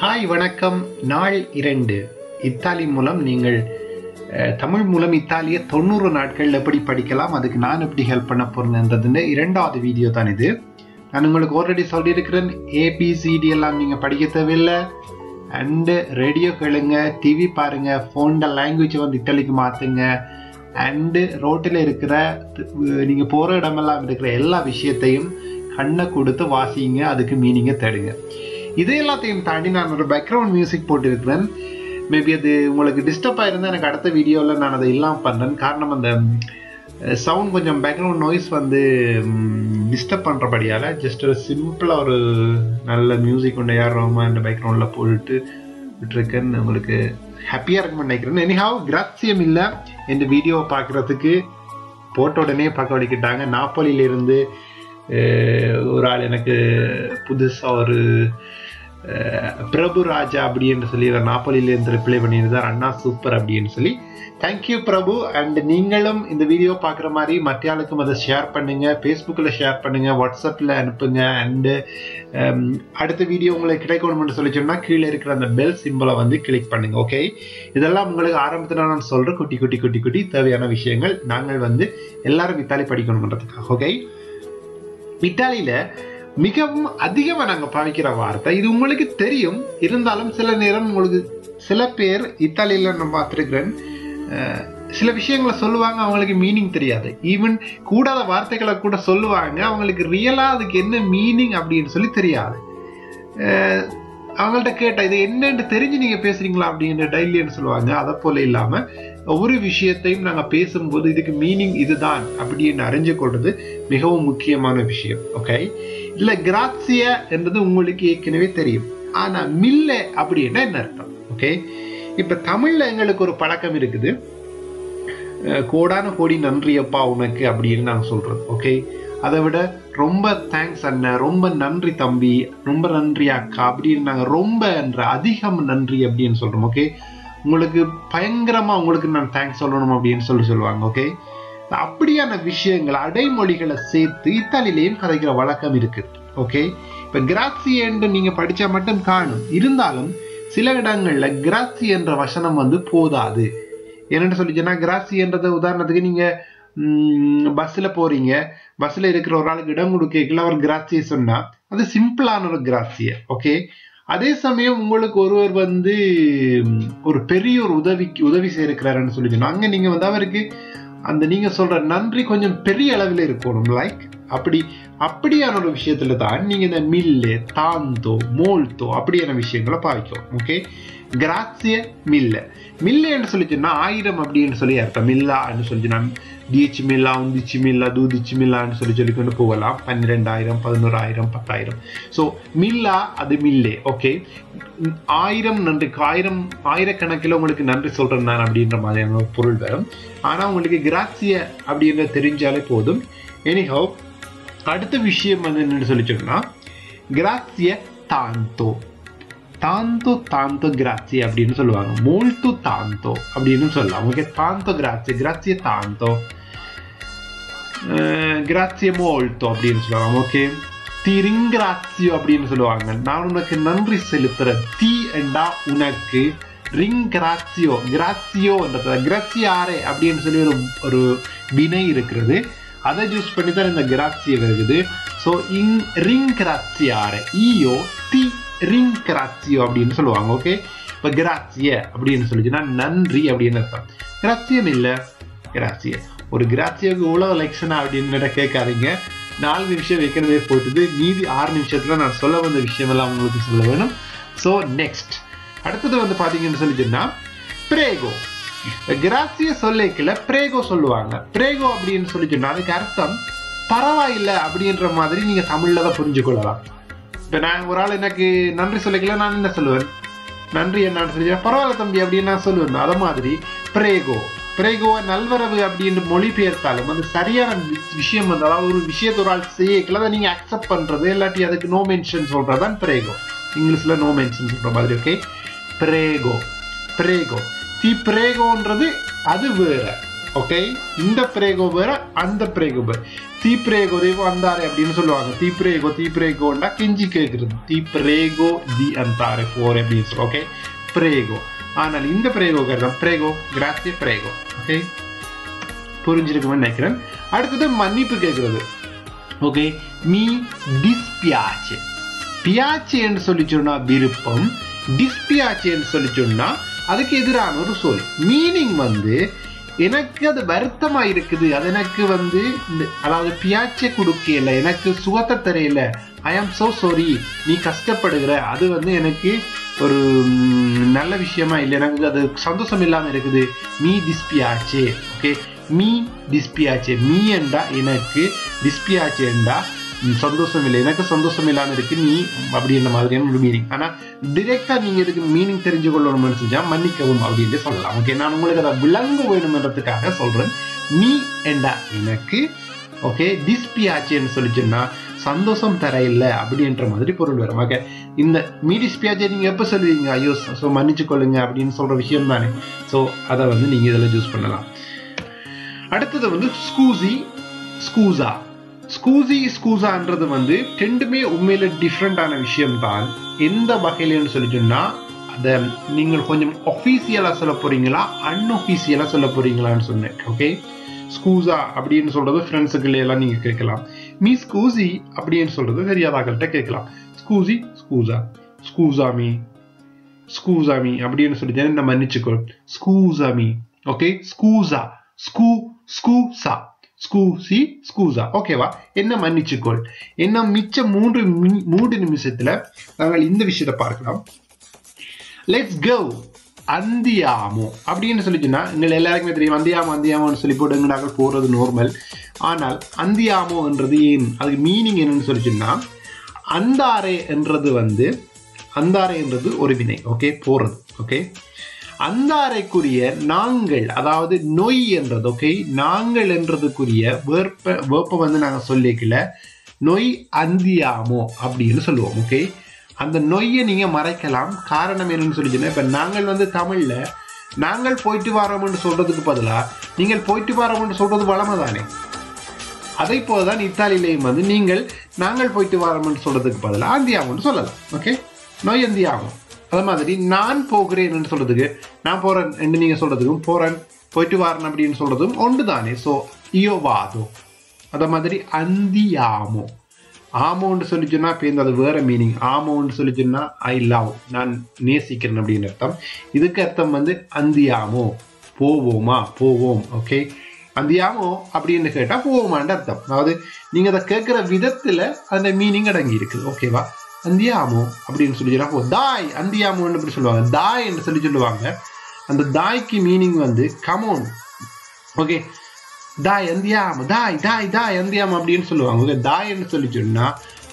hi வணக்கம் நாள் இரண்டு இத்தாலி மூலம் நீங்கள் அஹ், தமிழ் மூலம் இத்தாலிய தொண்ணூறு நாட்கள் எப்படி படிக்கலாம் அதுக்கு நான் எப்படி ஹெல்ப் பண்ண போறேன்றதுன்னு இரண்டாவது வீடியோ தான் இது நான் உங்களுக்கு ஆல்ரெடி சொல்லியிருக்கிறேன் ஏபிசிடி எல்லாம் நீங்கள் படிக்க தேவையில்லை அண்டு ரேடியோ கேளுங்க டிவி பாருங்க ஃபோனில் லாங்குவேஜ் வந்து இத்தாலிக்கு மாற்றுங்க அண்டு ரோட்டில் இருக்கிற நீங்கள் போகிற இடமெல்லாம் இருக்கிற எல்லா விஷயத்தையும் கண்ணை கொடுத்து வாசிங்க அதுக்கு மீனிங்கை தேடுங்க இது எல்லாத்தையும் தாண்டி நான் ஒரு பேக்ரவுண்ட் மியூசிக் போட்டிருக்கிறேன் மேபி அது உங்களுக்கு டிஸ்டர்ப் ஆயிருந்தா எனக்கு அடுத்த வீடியோவில் நான் அதை இல்லாமல் பண்ணுறேன் காரணம் அந்த சவுண்ட் கொஞ்சம் பேக்ரவுண்ட் நாய்ஸ் வந்து டிஸ்டர்ப் பண்ணுறபடியால் ஜஸ்ட் ஒரு சிம்பிளாக ஒரு நல்ல மியூசிக் ஒன்று யாரோமா அந்த பேக்ரவுண்டில் போட்டு விட்டுருக்கேன்னு உங்களுக்கு ஹாப்பியாக இருக்கும்னு நினைக்கிறேன் எனிஹாவ் கிராச்சியம் இல்லை இந்த வீடியோவை பார்க்குறதுக்கு போட்ட உடனே பார்க்க வலிக்கிட்டாங்க நாப்போலியிலிருந்து அஹ், ஒரு ஆள் எனக்கு புதுசாக ஒரு அஹ், பிரபு ராஜா அப்படின்னு சொல்லி ஒரு நாப்போலியிலேருந்து ரிப்ளை பண்ணியிருந்தார் அண்ணா சூப்பர் அப்படின்னு சொல்லி தேங்க்யூ பிரபு அண்ட் நீங்களும் இந்த வீடியோ பார்க்குற மாதிரி மற்ற ஆளுக்கும் அதை ஷேர் பண்ணுங்க ஃபேஸ்புக்கில் ஷேர் பண்ணுங்க வாட்ஸ்அப்பில் அனுப்புங்க அண்டு அடுத்த வீடியோ உங்களுக்கு கிடைக்கணும்னு சொல்லி சொன்னா கீழே இருக்கிற அந்த பெல் சிம்பிளை வந்து கிளிக் பண்ணுங்க ஓகே இதெல்லாம் உங்களுக்கு ஆரம்பத்தில் நான் சொல்ற குட்டி குட்டி குட்டி குட்டி தேவையான விஷயங்கள் நாங்கள் வந்து எல்லாரும் இத்தாலி படிக்கணுன்றதுக்காக ஓகே இத்தாலியில மிகவும் அதிகமாக நாங்கள் பாவிக்கிற வார்த்தை இது உங்களுக்கு தெரியும் இருந்தாலும் சில நேரம் உங்களுக்கு சில பேர் இத்தாலியில் நான் பார்த்துருக்கிறேன் அஹ், சில விஷயங்களை சொல்லுவாங்க அவங்களுக்கு மீனிங் தெரியாது ஈவன் கூடாத வார்த்தைகளை கூட சொல்லுவாங்க அவங்களுக்கு ரியலாக அதுக்கு என்ன மீனிங் அப்படின்னு சொல்லி தெரியாது அஹ், அவங்கள்ட்ட கேட்ட இது என்னன்னு தெரிஞ்சு நீங்க பேசுறீங்களா அப்படின்ற டைலின்னு சொல்லுவாங்க அதை போல இல்லாம ஒவ்வொரு விஷயத்தையும் நாங்க பேசும்போது இதுக்கு மீனிங் இதுதான் அப்படின்னு அறிஞ்சு கொள்றது மிகவும் முக்கியமான விஷயம் ஓகே இல்ல கிராசிய என்றது உங்களுக்கு ஏற்கனவே தெரியும் ஆனா மில்ல அப்படின்னா என்ன அர்த்தம் ஓகே இப்ப தமிழ்ல எங்களுக்கு ஒரு பழக்கம் இருக்குது அஹ் கோடான கோடி நன்றி அப்பா உனக்கு அப்படின்னு நாங்க சொல்றது ஓகே அதை விட ரொம்ப தேங்க்ஸ் அண்ணன் ரொம்ப நன்றி தம்பி ரொம்ப நன்றி அக்கா அப்படின்னு நாங்க ரொம்ப என்ற அதிகம் நன்றி அப்படின்னு சொல்றோம் ஓகே உங்களுக்கு பயங்கரமா உங்களுக்கு நான் தேங்க்ஸ் சொல்லணும் அப்படின்னு சொல்லி சொல்லுவாங்க ஓகே அப்படியான விஷயங்கள் அடைமொழிகளை சேர்த்து இத்தாலியிலையும் கதைக்கிற வழக்கம் இருக்கு ஓகே இப்ப கிராசி என்று நீங்க படிச்சா மட்டும் காணும் இருந்தாலும் சில இடங்கள்ல கிராசி என்ற வசனம் வந்து போதாது என்னன்னு சொல்லிச்சுன்னா கிராசி என்றது உதாரணத்துக்கு நீங்க பஸ்ல போறீங்க பஸ்ல இருக்கிற ஒரு ஆளுக்கு இடம் கொடுக்கல அவர் கிராசிய சொன்னா அது சிம்பிளான ஒரு கிராசிய ஓகே அதே சமயம் உங்களுக்கு ஒருவர் வந்து ம், ஒரு பெரிய ஒரு உதவிக்கு உதவி செய்திருக்கிறாருன்னு சொல்லி சொன்னா அங்க நீங்க வந்து அவருக்கு அந்த நீங்க சொல்ற நன்றி கொஞ்சம் பெரிய அளவில் இருக்கணும் லைக் அப்படி அப்படியான ஒரு விஷயத்துல தான் நீங்க இந்த மில்லு தாந்தோ மோல்தோ அப்படியான விஷயங்களை பாவிக்கும் ஓகே கிராசிய மில்ல மில்லுன்னு சொல்லி சொன்னா ஆயிரம் அப்படின்னு சொல்லி அர்த்தம் மில்லான்னு சொல்லி சொன்னா டிஹெச் மில்லா உந்திச்சு மில்லா தூதிச்சு மில்லான்னு சொல்லி சொல்லி கொண்டு போகலாம் பன்னிரெண்டாயிரம் பதினோராயிரம் பத்தாயிரம் ஸோ மில்லா அது மில்லே ஓகே ஆயிரம் நன்றி ஆயிரம் ஆயிரக்கணக்கில் உங்களுக்கு நன்றி சொல்றேன் நான் அப்படின்ற மாதிரியான ஒரு பொருள் வரும் ஆனா உங்களுக்கு கிராசிய அப்படின்ற தெரிஞ்சாலே போதும் எனிஹவ் அடுத்த விஷயம் வந்து என்னன்னு சொல்லி சொன்னா கிராசிய தாந்தோ தாந்தோ தாந்தோ கிராச்சி அப்படின்னு சொல்லுவாங்க மோல்டோ தாந்தோ அப்படின்னு சொல்லலாம் ஓகே தாந்தோ கிராச்சி கிராச்சிய தாந்தோ கிராச்சிய மோல்டோ அப்படின்னு சொல்லுவாங்க ஓகே தி ரிங்கிராச்சியோ அப்படின்னு சொல்லுவாங்க நான் உனக்கு நன்றி செலுத்துறேன் தி என்றா உனக்கு ரிங் கிராச்சியோ கிராச்சியோ கிராச்சியாரே அப்படின்னு சொல்லி ஒரு ஒரு வினை இருக்கிறது அதை யூஸ் பண்ணி தான் இந்த கிராச்சிய வருகுது ஸோ இங் ரிங் கிராச்சியாரே ஈயோ தி ரிங் கிராச்சியோ அப்படின்னு சொல்லுவாங்க ஓகே இப்போ கிராச்சிய அப்படின்னு சொல்லிச்சுன்னா நன்றி அப்படின்னு அர்த்தம் கிராச்சியம் இல்லை கிராச்சிய ஒரு கிராச்சியோக்கு இவ்வளோ லெக்ஷனா அப்படின்னு கேட்காதீங்க நாலு நிமிஷம் வைக்கிறதே போட்டுது மீதி ஆறு நிமிஷத்துல நான் சொல்ல வந்த விஷயம் எல்லாம் உங்களுக்கு சொல்ல வேணும் ஸோ நெக்ஸ்ட் அடுத்தது வந்து பாத்தீங்கன்னு சொல்லி சொன்னா பிரேகோ கிராசிய சொல்லிக்கல பிரேகோ சொல்லுவாங்க பிரேகோ அப்படின்னு சொல்லி சொன்னா அதுக்கு அர்த்தம் பரவாயில்லை அப்படின்ற மாதிரி நீங்க தமிழ்ல தான் புரிஞ்சு கொள்ளலாம் இப்ப நான் ஒரு ஆள் எனக்கு நன்றி சொல்லிக்கல நான் என்ன சொல்லுவேன் நன்றி என்னன்னு சொல்லி பரவாயில்ல தம்பி அப்படின்னு நான் சொல்லுவேன் அத மாதிரி பிரேகோ பிரேகோ நல்வரவு அப்படின்னு மொழிபெயர்த்தாலும் அது சரியான வி- விஷயம் வந்து அதாவது ஒரு விஷயத்தை ஒரு ஆள் செய்யக்கல அதை நீங்க அக்செப்ட் பண்றது இல்லாட்டி அதுக்கு நோ மென்ஷன் சொல்றதுதான் பிரேகோ இங்கிலீஷ்ல நோ மென்ஷன் சொல்ற மாதிரி ஓகே பிரேகோ பிரேகோ தி பிரேகோன்றது அது வேற ஓகே இந்த பிரேகோ வேற அந்த பிரேகோ வேற தீப்ரேகோ தெய்வம் அந்தாரே அப்படின்னு சொல்லுவாங்க தீப்ரேகோ தீப்ரேகோண்டா கெஞ்சி கேட்கறது தீப்ரேகோ தி அந்தாரே ஃபோர் அப்படின்னு சொல்லுவோம் ஓகே பிரேகோ ஆனால் இந்த பிரேகோ கேட்கலாம் பிரேகோ கிராசிய பிரேகோ ஓகே புரிஞ்சிருக்குமென்னு நினைக்கிறேன் அடுத்தது மன்னிப்பு கேட்கறது ஓகே மீ டிஸ்பியாச்சு பியாச்சேன்னு சொல்லி சொன்னா விருப்பம் டிஸ்பியாச்சேன்னு சொல்லி சொன்னா அதுக்கு எதிரான ஒரு சொல் மீனிங் வந்து எனக்கு அது வருத்தமா இருக்குது அது எனக்கு வந்து இந்த- அதாவது பியாச்சை கொடுக்கல எனக்கு சுகத்தை தெரியல ஐ ஆம் so sorry நீ கஷ்டப்படுகிற அது வந்து எனக்கு ஒரு ம், நல்ல விஷயமா இல்லை எனக்கு அது சந்தோஷம் இல்லாம இருக்குது மீ டிஸ்பியாச்சே ஓகே மீ டிஸ்பியாச்சே மீ என்றா எனக்கு டிஸ்பியாச்சே என்றா ம், சந்தோஷம் இல்லை எனக்கு சந்தோஷம் இல்லாம இருக்கு நீ அப்படின்ற மாதிரியான ஒரு மீனிங் ஆனா டிரெக்டா நீங்க இதுக்கு மீனிங் தெரிஞ்சு கொள்ளணும்னு செஞ்சா மன்னிக்கவும் அப்படின்னு சொல்லலாம் ஓகே நான் உங்களுக்கு அதை விளங்க வேணும்ன்றதுக்காக சொல்றேன் மீ என்றா எனக்கு ஓகே டிஸ்பியாச்சேன்னு சொல்லி சொன்னா சந்தோஷம் தர இல்லை அப்படின்ற மாதிரி பொருள் வரும் ஓகே இந்த மீ டிஸ்பியாச்சே நீங்க எப்ப சொல்லுவீங்க ஐயோ ஸோ மன்னிச்சு கொள்ளுங்க அப்படின்னு சொல்ற விஷயம் தானே ஸோ அதை வந்து நீங்க இதில் யூஸ் பண்ணலாம் அடுத்தது வந்து ஸ்கூசி ஸ்கூசா ஸ்கூசி ஸ்கூசான்றது வந்து ரெண்டுமே உண்மையில டிஃப்ரெண்டான விஷயம் தான் எந்த வகையிலன்னு சொல்லி சொன்னா அதை நீங்கள் கொஞ்சம் ஒஃபீஷியலா சொல்ல போறீங்களா அன்ஒஃபீஷியலா சொல்ல போறீங்களான்னு சொன்னேன் ஓகே ஸ்கூசா அப்படின்னு சொல்றது ஃப்ரெண்ட்ஸுக்குள்ள எல்லாம் நீங்க கேட்கலாம் மீ ஸ்கூசி அப்படின்னு சொல்றது தெரியாதாக்கள்கிட்ட கேட்கலாம் ஸ்கூசி ஸ்கூசா ஸ்கூசாமி ஸ்கூசாமி அப்படின்னு சொல்லி என்ன மன்னிச்சுக்கோ ஸ்கூசாமி ஓகே ஸ்கூசா ஸ்கூ ஸ்கூசா ஸ்கூசி ஸ்கூசா ஓகேவா என்ன மன்னிச்சுக்கொள் என்ன மிச்ச மூன்று மி- மூன்று நிமிஷத்துல நாங்கள் இந்த விஷயத்தை பார்க்கலாம் லெட்ஸ் கோ அந்தியாமோ அப்படின்னு சொல்லிச்சுன்னா எங்கள் எல்லாருக்குமே தெரியும் அந்தியாமோ அந்தியாமோன்னு சொல்லி போட்டு நாங்கள் போறது நார்மல் ஆனால் அந்தியாமோன்றது ஏன் அதுக்கு மீனிங் என்னன்னு சொல்லிச்சுன்னா அந்தாரே என்றது வந்து அந்தாரே என்றது ஒரு வினை ஓகே போறது ஓகே அந்தாரைக்குரிய நாங்கள் அதாவது நொய் என்றது ஓகே நாங்கள் என்றதுக்குரிய வேர்ப்ப வேப்ப வந்து நாங்க சொல்லிக்கல நொய் அந்தியாமோ அப்படின்னு சொல்லுவோம் ஓகே அந்த நொய்யை நீங்க மறைக்கலாம் காரணம் என்னன்னு சொல்லிச்சுன்னா இப்ப நாங்கள் வந்து தமிழ்ல நாங்கள் போயிட்டு வரோம்னு சொல்றதுக்கு பதிலா நீங்கள் போயிட்டு வரோம்னு சொல்றது வளமை தானே அதை போலதான் இத்தாலியிலையும் வந்து நீங்கள் நாங்கள் போயிட்டு வரோம்னு சொல்றதுக்கு பதிலாக அந்தியாமோன்னு சொல்லலாம் ஓகே நோய் அந்தியாகும் அது மாதிரி நான் போகிறேன் சொல்றதுக்கு நான் போறேன் என்று நீங்க சொல்றதுக்கும் போறேன் போயிட்டு வரேன் அப்படின்னு சொல்றதும் ஒன்று தானே ஸோ இயோவாதோ அத மாதிரி அந்தியாமோ ஆமோன்னு சொல்லி சொன்னா இப்போ அது வேற மீனிங் ஆமோன்னு சொல்லி சொன்னா ஐ லவ் நான் நேசிக்கிறேன் அப்படின்னு அர்த்தம் இதுக்கு அர்த்தம் வந்து அந்தியாமோ போவோமா போவோம் ஓகே அந்தியாமோ அப்படின்னு கேட்டா போவோமான்னு அர்த்தம் அதாவது நீங்க அதை கேட்கிற விதத்துல அந்த மீனிங் அடங்கி இருக்குது ஓகேவா அந்தியாமோ அப்படின்னு சொல்லி சொன்னா ஓ, தாய் அந்தியாமோன்னு அப்படி சொல்லுவாங்க தாய் என்று சொல்லி சொல்லுவாங்க அந்த தாய்க்கு மீனிங் வந்து கமோன் ஓகே தாய் அந்தியாம தாய் தாய் தாய் அந்தியாம அப்படின்னு சொல்லுவாங்க ஓகே தாய்ன்னு சொல்லி சொன்னா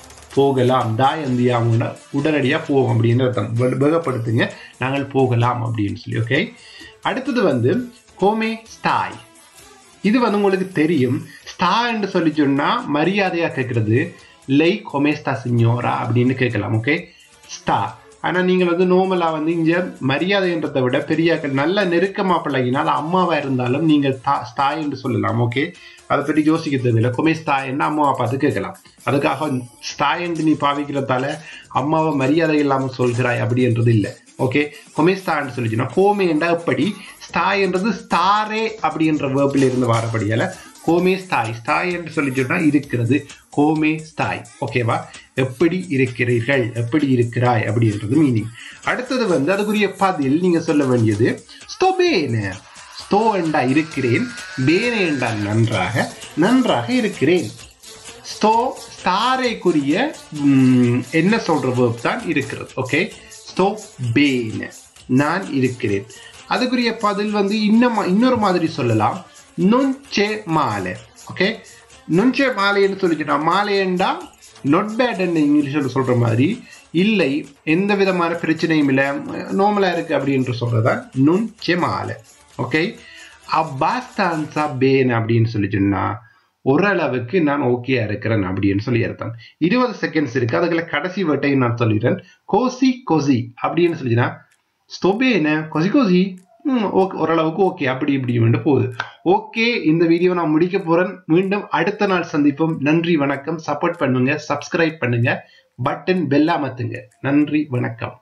போகலாம் தாய் அந்தியாமோன்னா உடனடியா போவோம் அப்படின்னு அர்த்தம் வெ- வேகப்படுத்துங்க நாங்கள் போகலாம் அப்படின்னு சொல்லி ஓகே அடுத்தது வந்து கோமே ஸ்டாய் இது வந்து உங்களுக்கு தெரியும் ஸ்டா என்று சொல்லி சொன்னா மரியாதையா கேட்கறது லை கொமேஸ்தா சிஞ்சோரா அப்படின்னு கேட்கலாம் ஓகே ஸ்டா ஆனா நீங்கள் வந்து நோமலா வந்து இங்க மரியாதைன்றதை விட பெரிய நல்ல நெருக்கமா பழகினா அது அம்மாவா இருந்தாலும் நீங்கள் தா- ஸ்தாய் என்று சொல்லலாம் ஓகே அதை பற்றி யோசிக்க தேவையில்லை கொமே ஸ்தாய் என்ன அம்மாவை பார்த்து கேட்கலாம் அதுக்காக ஸ்தாய் என்று நீ பாவிக்கிறதால அம்மாவை மரியாதை இல்லாமல் சொல்கிறாய் அப்படின்றது இல்லை ஓகே கொமேஸ்தான்னு சொல்லிச்சுன்னா கோமே என்றா எப்படி ஸ்தாய் என்றது ஸ்தாரே அப்படின்ற வேர்பில் இருந்து வரபடியால கோமே ஸ்தாய் ஸ்தாய் என்று சொல்லி சொன்னா இருக்கிறது கோமே ஸ்தாய் ஓகேவா எப்படி இருக்கிறீர்கள் எப்படி இருக்கிறாய் அப்படின்றது மீனிங் அடுத்தது வந்து அதுக்குரிய பதில் நீங்க சொல்ல வேண்டியது ஸ்தோபேன ஸ்தோ என்றா இருக்கிறேன் பேன என்றா நன்றாக நன்றாக இருக்கிறேன் ஸ்தோ ஸ்தாரைக்குரிய ம், என்ன சொல்ற வேர்ப் தான் இருக்கிறது ஓகே ஸ்தோ பேன நான் இருக்கிறேன் அதுக்குரிய பதில் வந்து இன்னும் இன்னொரு மாதிரி சொல்லலாம் நொஞ்சே மாலை ஓகே நொஞ்சே மாலைன்னு சொல்லிச்சுட்டா மாலையண்டா நொட் பேட் இங்கிலீஷில் சொல்ற மாதிரி இல்லை எந்த விதமான பிரச்சனையும் இல்லை நார்மலா இருக்கு அப்படின்ற சொல்றதா நுண்சே மாலை ஓகே அப்பாஸ்தான்சா பேன் அப்படின்னு சொல்லி சொன்னா ஓரளவுக்கு நான் ஓகேயா இருக்கிறேன் அப்படின்னு சொல்லி அர்த்தம் இருபது செகண்ட்ஸ் இருக்கு அதுக்குள்ள கடைசி வேட்டையும் நான் சொல்லிடுறேன் கோசி கொசி அப்படின்னு சொல்லிச்சுன்னா ஸ்தொபேன கொசி கொசி ம், ஓகே ஓரளவுக்கு ஓகே அப்படி இப்படி வந்து போகுது ஓகே இந்த வீடியோ நான் முடிக்க போறேன் மீண்டும் அடுத்த நாள் சந்திப்போம் நன்றி வணக்கம் சப்போர்ட் பண்ணுங்க சப்ஸ்கிரைப் பண்ணுங்க பட்டன் பெல் அமர்த்துங்க நன்றி வணக்கம்